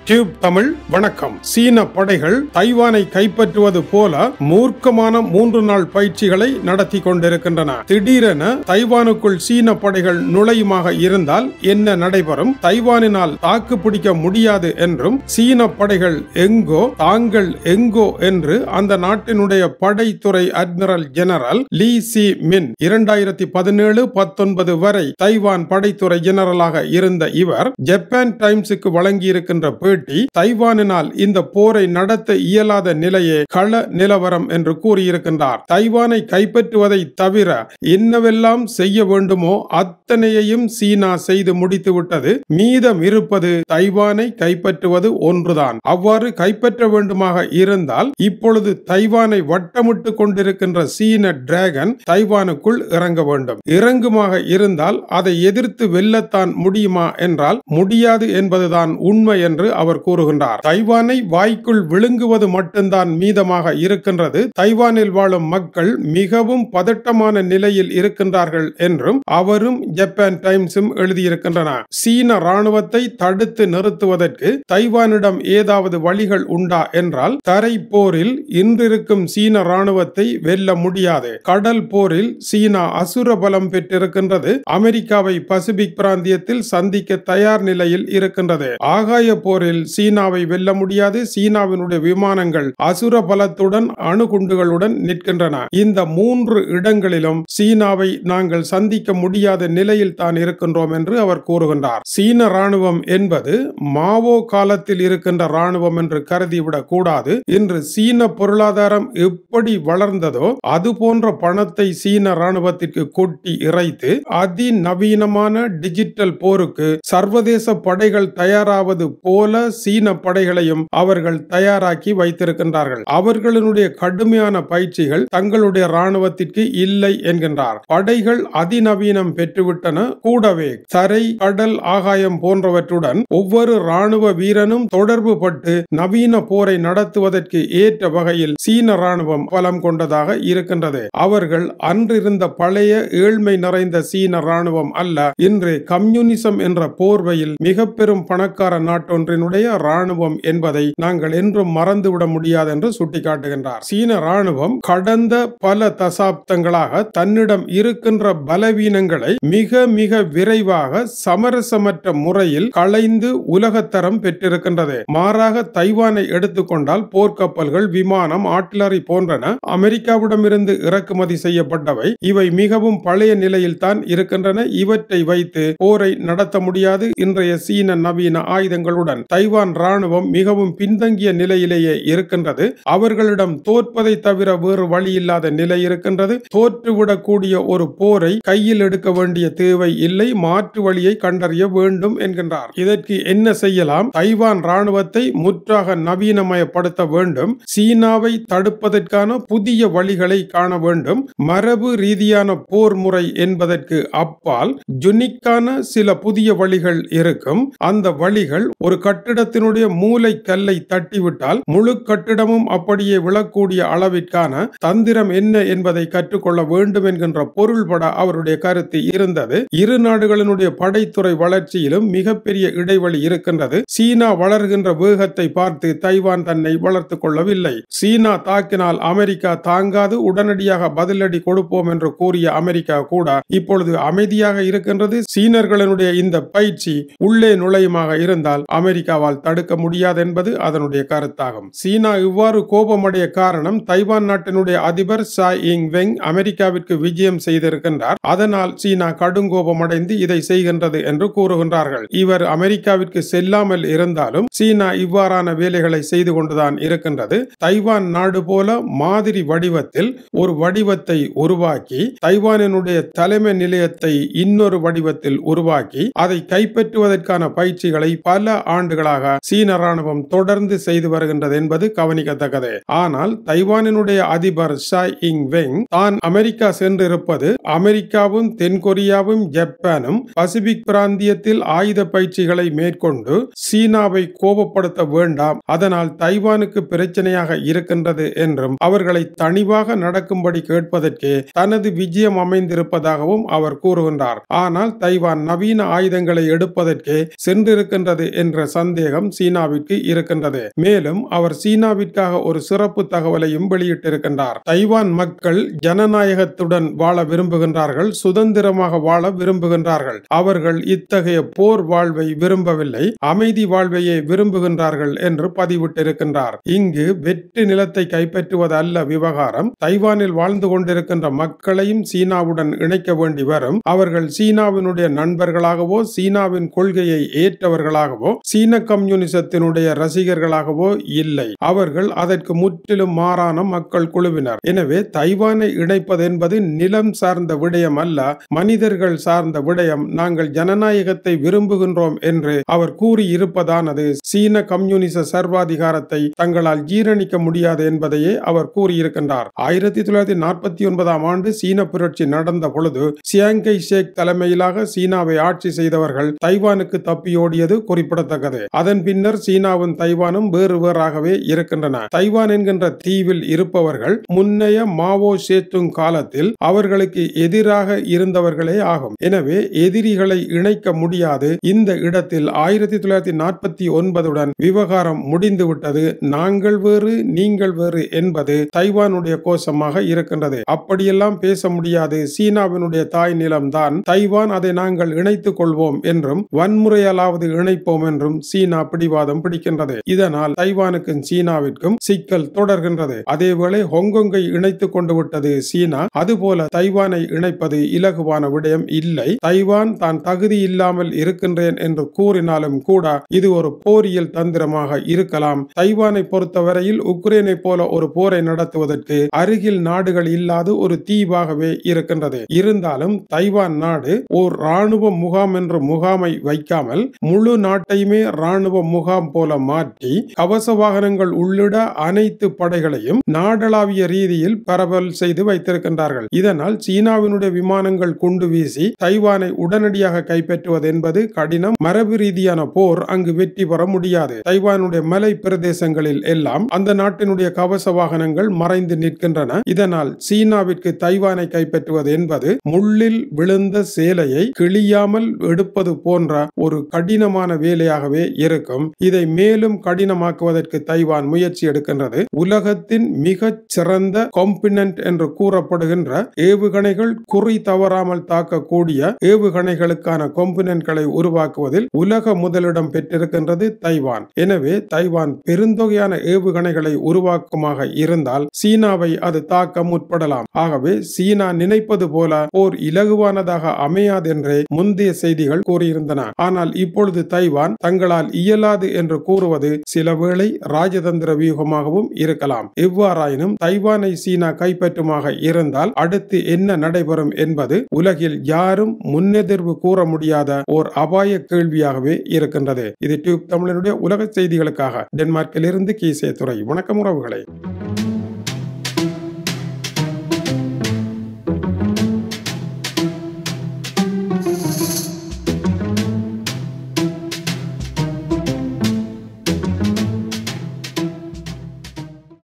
tube Tamil வணக்கம் சீன படைகள் தைவானை கைப்பற்றுவது போல மூர்க்கமான மூன்று நாள் பயிற்சிகளை நடத்தி கொண்டிருக்கின்றன திடீரென தைவானுக்குள் சீன படைகள் நுழையுமாக இருந்தால் என்ன நடைபெறும் தைவானினால் தாக்கு பிடிக்க முடியாது என்றும் சீன படைகள் எங்கோ தாங்கள் எங்கோ என்று அந்த நாட்டினுடைய படைத்துறை அட்மிரல் ஜெனரல் லீ சி மின் இரண்டாயிரத்தி பதினேழு பத்தொன்பது வரை தைவான் படைத்துறை ஜெனரலாக இருந்த இவர் ஜப்பான் டைம்ஸுக்கு வழங்கியிருக்கின்ற பேட்டி தைவானினால் இந்த போரை நடத்த இயலாத நிலையே கள நிலவரம் என்று கூறியிருக்கின்றார் தைவானை கைப்பற்றுவதை தவிர என்னவெல்லாம் செய்ய வேண்டுமோ அத்தனையையும் சீனா செய்து முடித்துவிட்டது மீதம் இருப்பது தைவானை கைப்பற்றுவது ஒன்றுதான் அவ்வாறு கைப்பற்ற வேண்டுமாக இருந்தால் இப்பொழுது தைவானை வட்டமிட்டு கொண்டிருக்கின்ற சீன டிராகன் தைவானுக்குள் இறங்க வேண்டும் இறங்குமாக இருந்தால் அதை எதிர்த்து வெல்லத்தான் முடியுமா என்றால் முடியாது என்பதுதான் உண்மை என்று அவர் கூறுகின்றார் தைவானை வாய்க்குள் விழுங்குவது மட்டும்தான் மீதமாக இருக்கின்றது தைவானில் வாழும் மக்கள் மிகவும் பதட்டமான நிலையில் இருக்கின்றார்கள் என்றும் அவரும் ஜப்பான் டைம்ஸும் எழுதியிருக்கின்றன சீன ராணுவத்தை தடுத்து நிறுத்துவதற்கு தைவானிடம் ஏதாவது வழிகள் உண்டா என்றால் தரை போரில் இன்றிருக்கும் சீன ராணுவத்தை வெல்ல முடியாது கடல் போரில் சீனா அசுர பலம் பெற்றிருக்கின்றது அமெரிக்காவை பசிபிக் பிராந்தியத்தில் சந்திக்க தயார் நிலையில் இருக்கின்றது ஆகாய போரில் சீனாவை வெல்ல முடியாது சீனாவினுடைய விமானங்கள் அசுர பலத்துடன் அணுகுண்டுகளுடன் நிற்கின்றன இந்த மூன்று இடங்களிலும் சீனாவை நாங்கள் சந்திக்க முடியாத நிலையில் தான் இருக்கின்றோம் என்று அவர் கூறுகின்றார் சீன ராணுவம் என்பது மாவோ காலத்தில் இருக்கின்ற ராணுவம் என்று கருதிவிடக் கூடாது இன்று சீன பொருளாதாரம் எப்படி வளர்ந்ததோ அது போன்ற பணத்தை சீன ராணுவத்திற்கு கொட்டி இறைத்து அதிநவீனமான டிஜிட்டல் போருக்கு சர்வதேச படைகள் தயாராவது போல சீன படைகளையும் அவர்கள் தயாராக்கி வைத்திருக்கின்றார்கள் அவர்களுடைய கடுமையான பயிற்சிகள் தங்களுடைய ராணுவத்திற்கு இல்லை என்கின்றார் படைகள் அதிநவீனம் பெற்றுவிட்டன கூடவே தரை கடல் ஆகாயம் போன்றவற்றுடன் ஒவ்வொரு ராணுவ வீரனும் தொடர்பு பட்டு நவீன போரை நடத்துவதற்கு ஏற்ற வகையில் சீன ராணுவம் பலம் கொண்டதாக இருக்கின்றது அவர்கள் அன்றிருந்த பழைய ஏழ்மை நிறைந்த சீன ராணுவம் அல்ல இன்று கம்யூனிசம் என்ற போர்வையில் மிக பெரும் பணக்கார நாட்டொன்றினுடைய ராணுவம் என்பதை நாங்கள் என்றும் மறந்துவிட முடியாது என்று சுட்டிக்காட்டுகின்றார் சீன ராணுவம் கடந்த பல தசாப்தங்களாக தன்னிடம் இருக்கின்ற பலவீனங்களை மிக மிக விரைவாக சமரசமற்ற முறையில் களைந்து உலகத்தரம் பெற்றிருக்கின்றது மாறாக தைவானை எடுத்துக்கொண்டால் போர்க்கப்பல்கள் விமானம் ஆட்லரி போன்றன அமெரிக்காவிடமிருந்து இறக்குமதி செய்யப்பட்டவை இவை மிகவும் பழைய நிலையில் தான் இருக்கின்றன இவற்றை வைத்து போரை நடத்த முடியாது இன்றைய சீன நவீன ஆயுதங்களுடன் தைவான் ராணுவம் மிகவும் பின்தங்கிய நிலையிலேயே இருக்கின்றது அவர்களிடம் தோற்பதை தவிர வேறு வழி இல்லாத நிலை இருக்கின்றது தோற்றுவிடக்கூடிய ஒரு போரை கையில் எடுக்க வேண்டிய தேவை இல்லை மாற்று வழியை கண்டறிய வேண்டும் என்கின்றார் இதற்கு என்ன செய்யலாம் தைவான் ராணுவத்தை முற்றாக நவீனமயப்படுத்த வேண்டும் சீனாவை தடுப்பதற்கான புதிய வழிகளை காண வேண்டும் மரபு ரீதியான போர் முறை என்பதற்கு அப்பால் ஜுனிக்கான சில புதிய வழிகள் இருக்கும் அந்த வழிகள் ஒரு கட்டிடத்தினுடைய மூளை கல்லை தட்டிவிட்டால் முழு கட்டிடமும் அப்படியே விழக்கூடிய அளவிற்கான தந்திரம் என்ன என்பதை கற்றுக்கொள்ள வேண்டும் என்கின்ற பொருள்பட அவருடைய கருத்து இருந்தது இரு நாடுகளினுடைய படைத்துறை வளர்ச்சியிலும் மிகப்பெரிய இடைவெளி இருக்கின்றது சீனா வளர்கின்ற வேகத்தை பார்த்து தைவான் தன்னை வளர்த்துக் கொள்ளவில்லை சீனா தாக்கினால் அமெரிக்கா தாங்காது உடனடியாக பதிலடி கொடுப்போம் என்று கூறிய அமெரிக்கா கூட இப்பொழுது அமைதியாக இருக்கின்றது சீனர்களினுடைய இந்த பயிற்சி உள்ளே நுழையுமாக இருந்தால் அமெரிக்காவால் தடுக்க முடியாது என்பது அதனுடைய கருத்தாகும் சீனா இவ்வாறு கோபமடைய காரணம் தைவான் நாட்டினுடைய அதிபர் சா இங் வெங் அமெரிக்காவிற்கு விஜயம் செய்திருக்கின்றார் அதனால் சீனா கடுங்கோபமடைந்து இதை செய்கின்றது என்று கூறுகின்றார்கள் இவர் அமெரிக்காவிற்கு செல்லாமல் இருந்தாலும் சீனா இவ்வாறான வேலைகளை செய்து கொண்டுதான் இருக்கின்றது தைவான் நாடு போல மாதிரி வடிவத்தில் ஒரு வடிவத்தை உருவாக்கி தைவானினுடைய தலைமை நிலையத்தை இன்னொரு வடிவத்தில் உருவாக்கி அதை கைப்பற்றுவதற்கான பயிற்சிகளை பல ஆண்டுகளாக சீன ராணுவம் தொடர்ந்து செய்து வருகின்றது என்பது கவனிக்கத்தக்கது ஆனால் தைவானினுடைய அதிபர் ஷாய் இங் வெங் தான் அமெரிக்கா சென்றிருப்பது அமெரிக்காவும் தென்கொரியாவும் ஜப்பானும் பசிபிக் பிராந்தியத்தில் ஆயுத பயிற்சிகளை மேற்கொண்டு சீனாவை கோபப்படுத்த வேண்டாம் அதனால் தைவானுக்கு பிரச்சனையாக இருக்கின்றது என்றும் அவர்களை தனிவாக நடக்கும்படி கேட்பதற்கே தனது விஜயம் அமைந்திருப்பதாகவும் அவர் கூறுகின்றார் ஆனால் தைவான் நவீன ஆயுதங்களை எடுப்பதற்கே சென்றிருக்கின்றது என்ற சந்தேகம் சந்தேகம் சீனாவிற்கு இருக்கின்றது மேலும் அவர் சீனாவிற்காக ஒரு சிறப்பு தகவலையும் வெளியிட்டிருக்கின்றார் தைவான் மக்கள் ஜனநாயகத்துடன் வாழ விரும்புகின்றார்கள் சுதந்திரமாக வாழ விரும்புகின்றார்கள் அவர்கள் இத்தகைய போர் வாழ்வை விரும்பவில்லை அமைதி வாழ்வையே விரும்புகின்றார்கள் என்று பதிவிட்டிருக்கின்றார் இங்கு வெற்று நிலத்தை கைப்பற்றுவது அல்ல விவகாரம் தைவானில் வாழ்ந்து கொண்டிருக்கின்ற மக்களையும் சீனாவுடன் இணைக்க வேண்டி வரும் அவர்கள் சீனாவினுடைய நண்பர்களாகவோ சீனாவின் கொள்கையை ஏற்றவர்களாகவோ சீன கம்யூனிசத்தினுடைய ரசிகர்களாகவோ இல்லை அவர்கள் அதற்கு முற்றிலும் மாறான மக்கள் குழுவினர் எனவே தைவானை இணைப்பது என்பது நிலம் சார்ந்த விடயம் அல்ல மனிதர்கள் சார்ந்த விடயம் நாங்கள் ஜனநாயகத்தை விரும்புகின்றோம் என்று அவர் கூறியிருப்பதானது சீன கம்யூனிச சர்வாதிகாரத்தை தங்களால் ஜீரணிக்க முடியாது என்பதையே அவர் கூறியிருக்கின்றார் ஆயிரத்தி தொள்ளாயிரத்தி நாற்பத்தி ஒன்பதாம் ஆண்டு சீன புரட்சி நடந்த பொழுது சியாங்கை ஷேக் தலைமையிலாக சீனாவை ஆட்சி செய்தவர்கள் தைவானுக்கு தப்பியோடியது குறிப்பிடத்தக்கது அதன் பின்னர் சீனாவும் தைவானும் வேறு வேறாகவே இருக்கின்றன தைவான் என்கின்ற தீவில் இருப்பவர்கள் முன்னைய மாவோ சேத்துங் காலத்தில் அவர்களுக்கு எதிராக இருந்தவர்களே ஆகும் எனவே எதிரிகளை இணைக்க முடியாது இந்த இடத்தில் ஆயிரத்தி தொள்ளாயிரத்தி நாற்பத்தி ஒன்பதுடன் விவகாரம் முடிந்துவிட்டது நாங்கள் வேறு நீங்கள் வேறு என்பது தைவானுடைய கோஷமாக இருக்கின்றது அப்படியெல்லாம் பேச முடியாது சீனாவினுடைய தாய் நிலம்தான் தைவான் அதை நாங்கள் இணைத்துக் கொள்வோம் என்றும் வன்முறையாலாவது இணைப்போம் என்றும் சீனா பிடிவாதம் பிடிக்கின்றது இதனால் தைவானுக்கும் சீனாவிற்கும் சிக்கல் தொடர்கின்றது அதேவேளை ஹொங்கொங்கை இணைத்துக் கொண்டு விட்டது சீனா அதுபோல தைவானை இணைப்பது இலகுவான விடயம் இல்லை தைவான் தான் தகுதி இல்லாமல் இருக்கின்றேன் என்று கூறினாலும் கூட இது ஒரு போரியல் தந்திரமாக இருக்கலாம் தைவானை பொறுத்தவரையில் உக்ரைனை போல ஒரு போரை நடத்துவதற்கு அருகில் நாடுகள் இல்லாத ஒரு தீவாகவே இருக்கின்றது இருந்தாலும் தைவான் நாடு ஓர் ராணுவ முகாம் என்ற முகாமை வைக்காமல் முழு நாட்டையுமே ராணுவ முகாம் போல மாற்றி கவச வாகனங்கள் உள்ளிட அனைத்து படைகளையும் நாடளாவிய ரீதியில் பரவல் செய்து வைத்திருக்கின்றார்கள் இதனால் சீனாவினுடைய விமானங்கள் குண்டு வீசி தைவானை உடனடியாக கைப்பற்றுவது என்பது கடினம் மரபு ரீதியான போர் அங்கு வெற்றி பெற முடியாது தைவானுடைய மலை பிரதேசங்களில் எல்லாம் அந்த நாட்டினுடைய கவச வாகனங்கள் மறைந்து நிற்கின்றன இதனால் சீனாவிற்கு தைவானை கைப்பற்றுவது என்பது முள்ளில் விழுந்த சேலையை கிழியாமல் எடுப்பது போன்ற ஒரு கடினமான வேலையாகவே இருக்கும் இதை மேலும் கடினமாக்குவதற்கு தைவான் முயற்சி எடுக்கின்றது உலகத்தின் மிகச் சிறந்த காம்பினன்ட் என்று கூறப்படுகின்ற ஏவுகணைகள் குறி தவறாமல் தாக்கக்கூடிய ஏவுகணைகளுக்கான காம்பினன்ட்களை உருவாக்குவதில் உலக முதலிடம் பெற்றிருக்கின்றது தைவான் எனவே தைவான் பெருந்தொகையான ஏவுகணைகளை உருவாக்குமாக இருந்தால் சீனாவை அது தாக்க முற்படலாம் ஆகவே சீனா நினைப்பது போல போர் இலகுவானதாக அமையாதென்றே முந்தைய செய்திகள் கூறியிருந்தன ஆனால் இப்பொழுது தைவான் தங்களால் இயலாது என்று கூறுவது சில வேளை ராஜதந்திர வியூகமாகவும் இருக்கலாம் எவ்வாறாயினும் தைவானை சீனா கைப்பற்றுமாக இருந்தால் அடுத்து என்ன நடைபெறும் என்பது உலகில் யாரும் முன்னெதிர்வு கூற முடியாத ஓர் அபாய கேள்வியாகவே இருக்கின்றது இது டியூப் தமிழனுடைய உலக செய்திகளுக்காக டென்மார்க்கிலிருந்து கீசே துறை வணக்கம் உறவுகளை